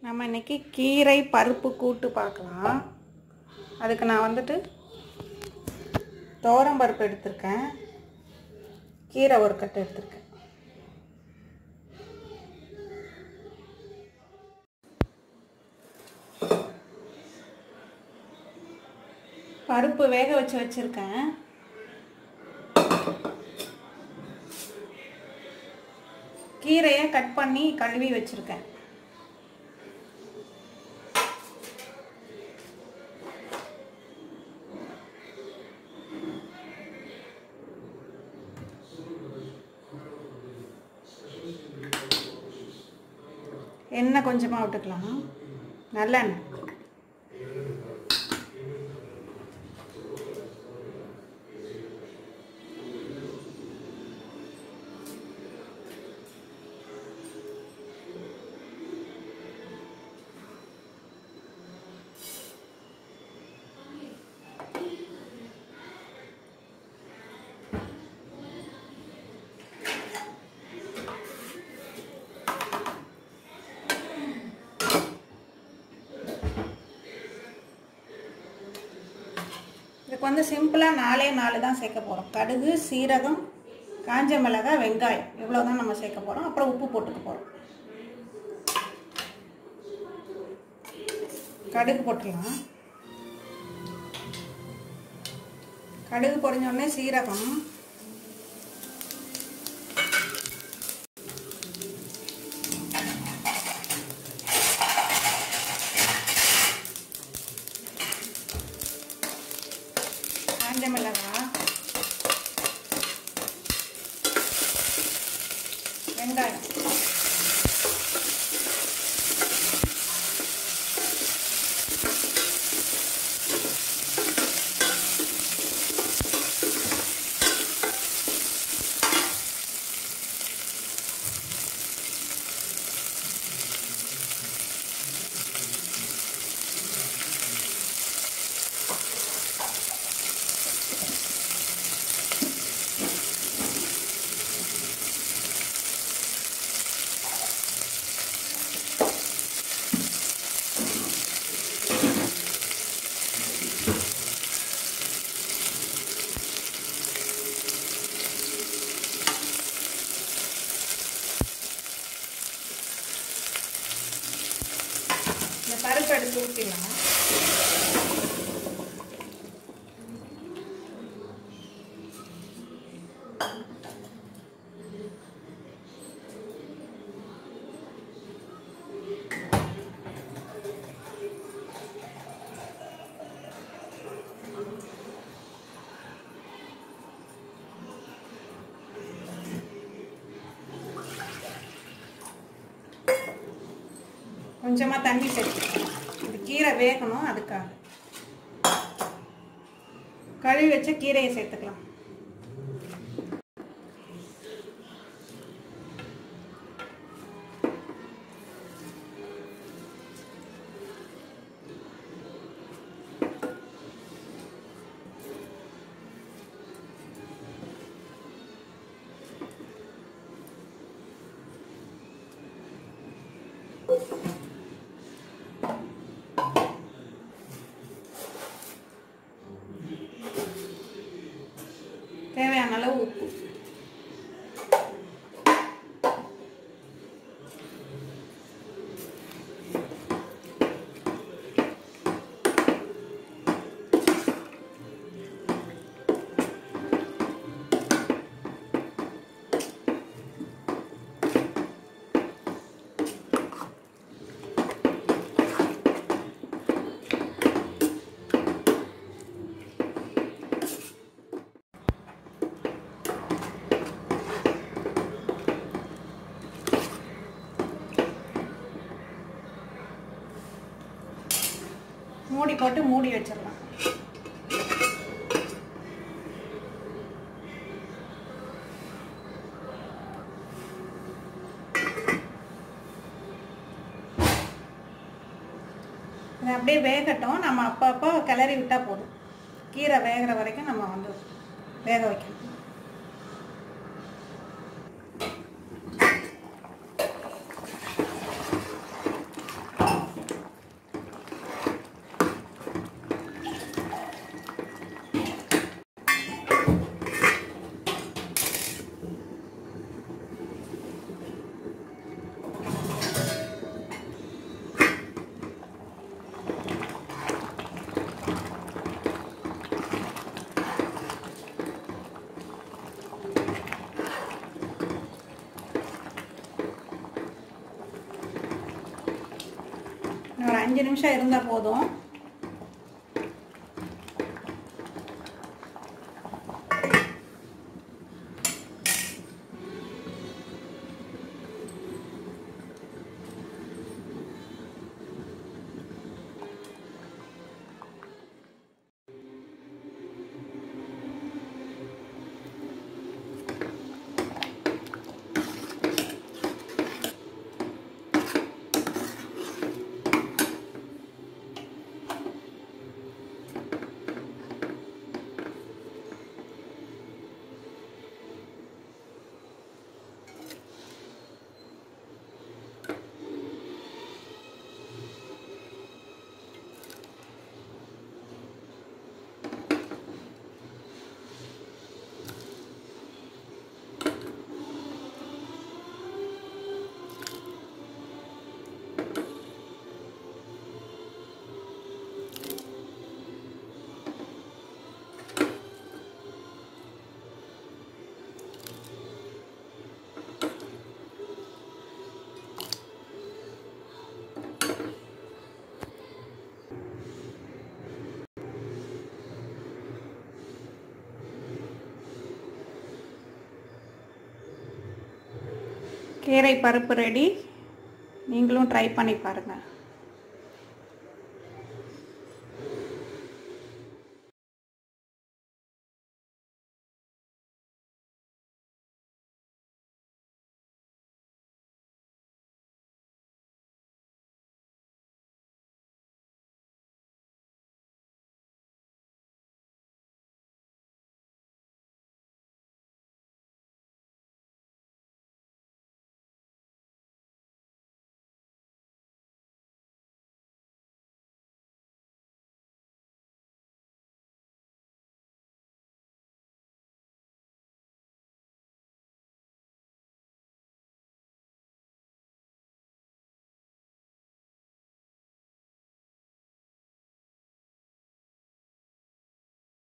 நம்ம இன்னைக்கு கீரை பருப்பு கூட்டு பார்க்கலாம் அதுக்கு நான் வந்துட்டு துவரம் பருப்பு எடுத்திருக்கேன் கீரை ஒரு கட்டு எடுத்திருக்கேன் பருப்பு வேக வச்சு வச்சுருக்கேன் கீரையை கட் பண்ணி கழுவி வச்சுருக்கேன் எண்ணெய் கொஞ்சமாக விட்டுக்கலாம் நல்லெண்ணெய் இதுக்கு வந்து சிம்பிளாக நாலே நாலு தான் சேர்க்க போகிறோம் கடுகு சீரகம் காஞ்ச மிளகாய் வெங்காயம் இவ்வளோ தான் நம்ம சேர்க்க போகிறோம் அப்புறம் உப்பு போட்டுக்க போகிறோம் கடுகு போட்டுடலாம் கடுகு பொரிஞ்ச உடனே சீரகம் காஞ்ச மிளகாய் வெங்காயம் இந்த பருப்பு எடுத்து ஊற்றிடலாம் கொஞ்சமாக தண்ணி சேர்த்துக்கலாம் இந்த கீரை வேகணும் அதுக்காக கழுவி வச்ச கீரையை சேர்த்துக்கலாம் தேவையான அளவு உப்பு மூடி போட்டு மூடி வச்சிடலாம் இது அப்படியே வேகட்டும் நம்ம அப்பப்போ கிளறி விட்டால் போதும் கீரை வேகிற வரைக்கும் நம்ம வந்து வேக வைக்கணும் ஒரு அஞ்சு நிமிஷம் இருந்தால் போதும் கீரை பருப்பு ரெடி நீங்களும் ட்ரை பண்ணி பாருங்கள்